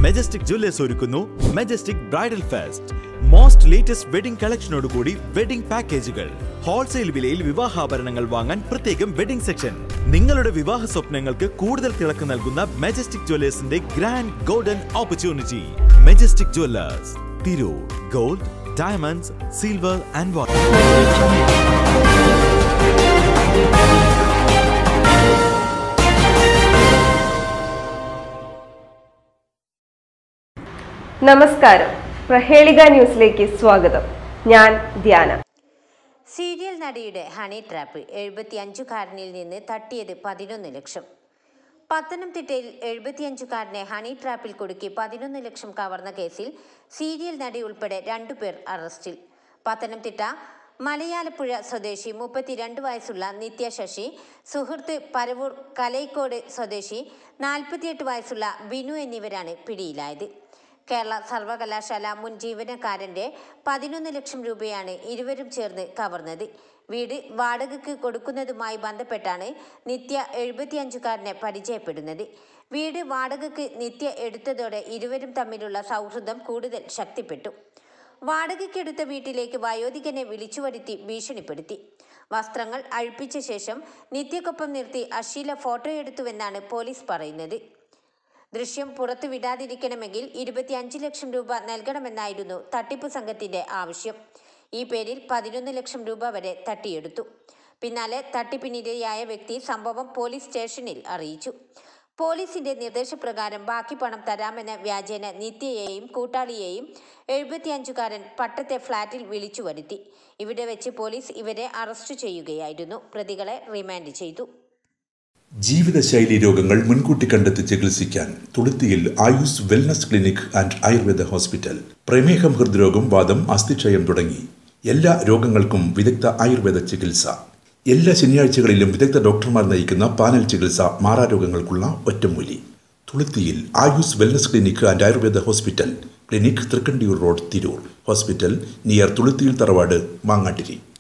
majestic jewellers ഒരുക്കുന്നു Majestic bridal fest most latest wedding കളക്ഷനോടുകൂടി wedding പാക്കേജുകൾ ഹോൾസെയിൽ വിലയിൽ വിവാഹാഭരണങ്ങൾ വാങ്ങാൻ പ്രത്യേകം വെഡിംഗ് സെക്ഷൻ നിങ്ങളുടെ വിവാഹ സ്വപ്നങ്ങൾക്ക് കൂടുതൽ തിളക്ക് നൽകുന്ന മെജസ്റ്റിക് ജ്വല്ലേഴ്സിന്റെ grand golden opportunity Majestic jewellers Tirur gold diamonds silver and water നമസ്കാരം പ്രഹേളിക ന്യൂസിലേക്ക് സ്വാഗതം ഞാൻ ധ്യാന സീരിയൽ നടിയുടെ ഹണി ട്രാപ്പ് എഴുപത്തിയഞ്ചുകാരനിൽ നിന്ന് തട്ടിയത് പതിനൊന്ന് ലക്ഷം പത്തനംതിട്ടയിൽ എഴുപത്തിയഞ്ചുകാരനെ ഹണി ട്രാപ്പിൽ കുടുക്കി പതിനൊന്ന് ലക്ഷം കവർന്ന കേസിൽ സീരിയൽ നടി ഉൾപ്പെടെ രണ്ടുപേർ അറസ്റ്റിൽ പത്തനംതിട്ട മലയാലപ്പുഴ സ്വദേശി മുപ്പത്തിരണ്ട് വയസ്സുള്ള നിത്യ ശശി സുഹൃത്ത് പരവൂർ കലൈക്കോട് സ്വദേശി നാൽപ്പത്തിയെട്ട് വയസ്സുള്ള ബിനു എന്നിവരാണ് പിടിയിലായത് കേരള സർവകലാശാല മുൻ ജീവനക്കാരന്റെ പതിനൊന്ന് ലക്ഷം രൂപയാണ് ഇരുവരും ചേർന്ന് കവർന്നത് വീട് വാടകയ്ക്ക് കൊടുക്കുന്നതുമായി ബന്ധപ്പെട്ടാണ് നിത്യ എഴുപത്തിയഞ്ചുകാരനെ പരിചയപ്പെടുന്നത് വീട് വാടകയ്ക്ക് നിത്യ എടുത്തതോടെ ഇരുവരും തമ്മിലുള്ള സൗഹൃദം കൂടുതൽ ശക്തിപ്പെട്ടു വാടകയ്ക്കെടുത്ത വീട്ടിലേക്ക് വയോധികനെ വിളിച്ചുവരുത്തി ഭീഷണിപ്പെടുത്തി വസ്ത്രങ്ങൾ അഴിപ്പിച്ച ശേഷം നിത്യക്കൊപ്പം നിർത്തി അശ്ലീല ഫോട്ടോയെടുത്തുവെന്നാണ് പോലീസ് പറയുന്നത് ദൃശ്യം പുറത്തു വിടാതിരിക്കണമെങ്കിൽ ഇരുപത്തിയഞ്ച് ലക്ഷം രൂപ നൽകണമെന്നായിരുന്നു തട്ടിപ്പ് സംഘത്തിന്റെ ആവശ്യം ഈ പേരിൽ പതിനൊന്ന് ലക്ഷം രൂപ വരെ തട്ടിയെടുത്തു പിന്നാലെ തട്ടിപ്പിനിരയായ വ്യക്തി സംഭവം പോലീസ് സ്റ്റേഷനിൽ അറിയിച്ചു പോലീസിന്റെ നിർദ്ദേശപ്രകാരം ബാക്കി പണം തരാമെന്ന വ്യാജേന നിത്യയെയും കൂട്ടാളിയെയും എഴുപത്തിയഞ്ചുകാരൻ പട്ടത്തെ ഫ്ളാറ്റിൽ വിളിച്ചു വരുത്തി ഇവിടെ വെച്ച് പോലീസ് ഇവരെ അറസ്റ്റ് ചെയ്യുകയായിരുന്നു പ്രതികളെ റിമാൻഡ് ചെയ്തു ജീവിതശൈലി രോഗങ്ങൾ മുൻകൂട്ടി കണ്ടെത്തി ചികിത്സിക്കാൻ തുളുത്തിയിൽ Ayus wellness clinic and Ayurveda hospital പ്രമേഹം ഹൃദ്രോഗം വാദം അസ്ഥിക്ഷയം തുടങ്ങി എല്ലാ രോഗങ്ങൾക്കും വിദഗ്ധ ആയുർവേദ ചികിത്സ എല്ലാ ശനിയാഴ്ചകളിലും വിദഗ്ധ ഡോക്ടർമാർ നയിക്കുന്ന പാനൽ ചികിത്സ മാറാരോഗങ്ങൾക്കുള്ള ഒറ്റമൂലി തുളുത്തിയിൽ Ayus wellness clinic and Ayurveda hospital clinic Thrikkandiyur road Tirur hospital near തുളുത്തിയിൽ തറവാട് മാങ്ങാട്ടിരി